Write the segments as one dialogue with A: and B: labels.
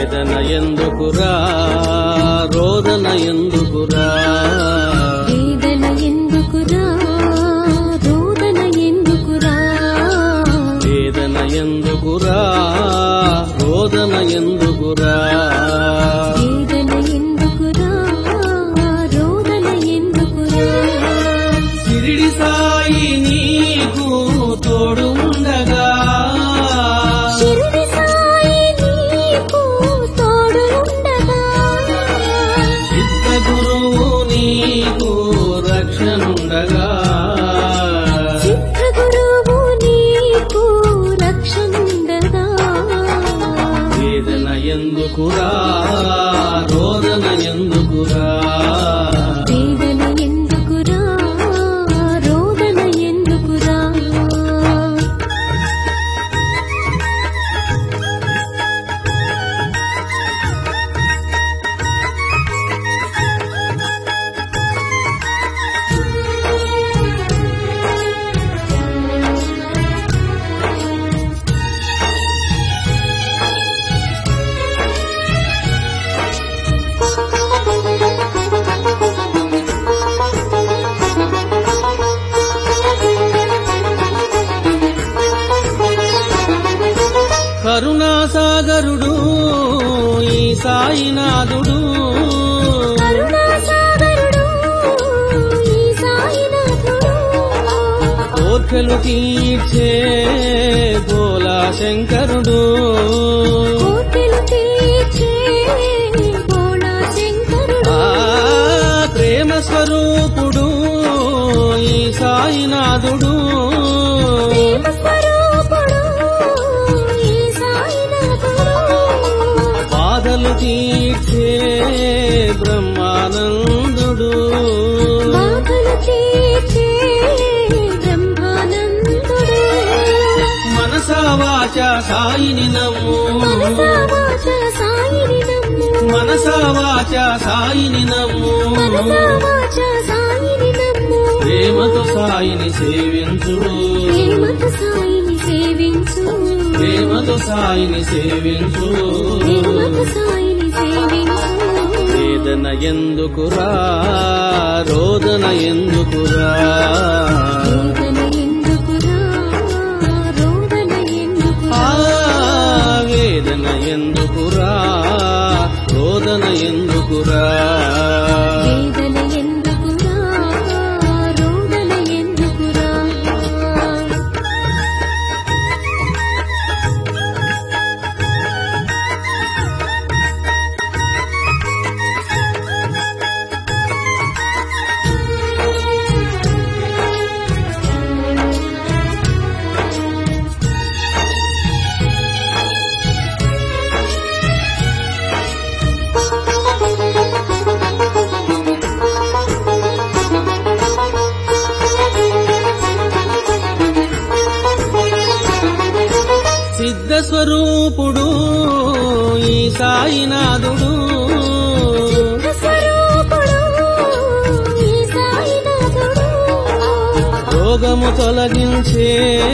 A: వేదన ఎందుకురా రోదన ఎందుకురా
B: వేదన ఎందుకురా రోదన ఎందుకురా
A: వేదన ఎందుకురా రోదన ఎందుకురా
B: వేదన ఎందుకురా రోదన ఎందుకురా
A: సిరిడి సాయి నీకు తోడు ఉండగా
B: షిరిడి సాయి నీకు తోడు ఉండగా
A: సిద్ధ గురువు నీకు రక్షణుండగా
B: సిద్ధ గురువు నీకు రక్షణుండగా
A: వేదన ఎందుకురా రోదన ఎందుకురా
B: వేదన ఎందుకురా రోదన ఎందుకురా
A: కరుణాసాగరుడు ఈ సాయినాథుడు
B: కరుణాసాగరుడు ఈ సాయినాథుడు
A: కోర్కెలు తీర్చే బోలా శంకరుడు
B: కోటెలు తీర్చే బోళా శంకరుడు
A: ఆ ప్రేమ స్వరూపుడు ఈ సాయినాథుడు
B: ప్రేమ స్వరూపుడు ఈ సాయినాథుడు
A: బాధలు తీర్చే బ్రహ్మానందుడు
B: బాధలు తీర్చే బ్రహ్మానందుడు
A: మనసా వాచ సాయిని నమ్ము
B: మనసా వాచ సాయిని నమ్ము
A: మనసా వాచ సాయిని నమ్ము
B: మనసా వాచ సాయిని నమ్ము
A: ప్రేమతో సాయిని సేవించు
B: ప్రేమతో సాయిని సేవించు
A: ప్రేమతో సాయిని సేవించు
B: ప్రేమతో సాయిని సేవించు
A: వేదన ఎందుకురా రోదన ఎందుకురా
B: వేదన ఎందుకురా రోదన ఎందుకురా
A: ఆ వేదన ఎందుకురా రోదన ఎందుకురా
B: వేదన ఎందుకురా రోదన ఎందుకురా
A: సిద్ధ స్వరూపుడు ఈ సాయినాథుడు
B: స్వరూపుడు ఈ సాయినాథుడు
A: రోగము తొలగించే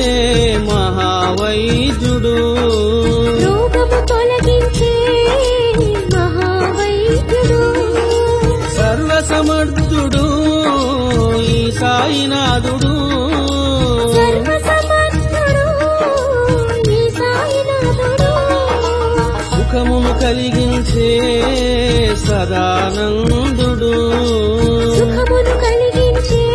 A: మహావైద్యుడు
B: రోగము తొలగించే మహావైద్యుడు
A: సర్వసమర్థుడు ఈ సాయినాథుడు
B: సర్వసమర్థుడు ఈ సాయినాథుడు
A: సుఖమును కలిగించే సదానందుడు
B: సుఖమును కలిగించే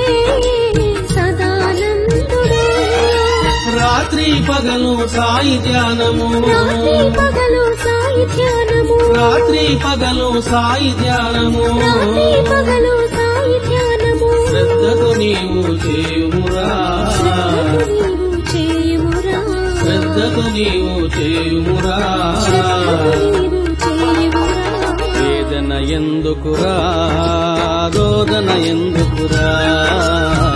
B: సదానందుడు
A: రాత్రి పగలు సాయి ధ్యానము
B: రాత్రి పగలు సాయి ధ్యానము
A: రాత్రి పగలు సాయి ధ్యానము
B: రాత్రి పగలు సాయి ధ్యానము
A: శ్రద్ధతో నీవు చేయుమురా
B: శ్రద్ధకు నీవు చేయుమురా
A: శ్రద్ధతో నీవు చేయుమురా
B: శ్రద్ధకు నీవు చేయుమురా
A: వేదన ఎందుకురా రోదన ఎందుకురా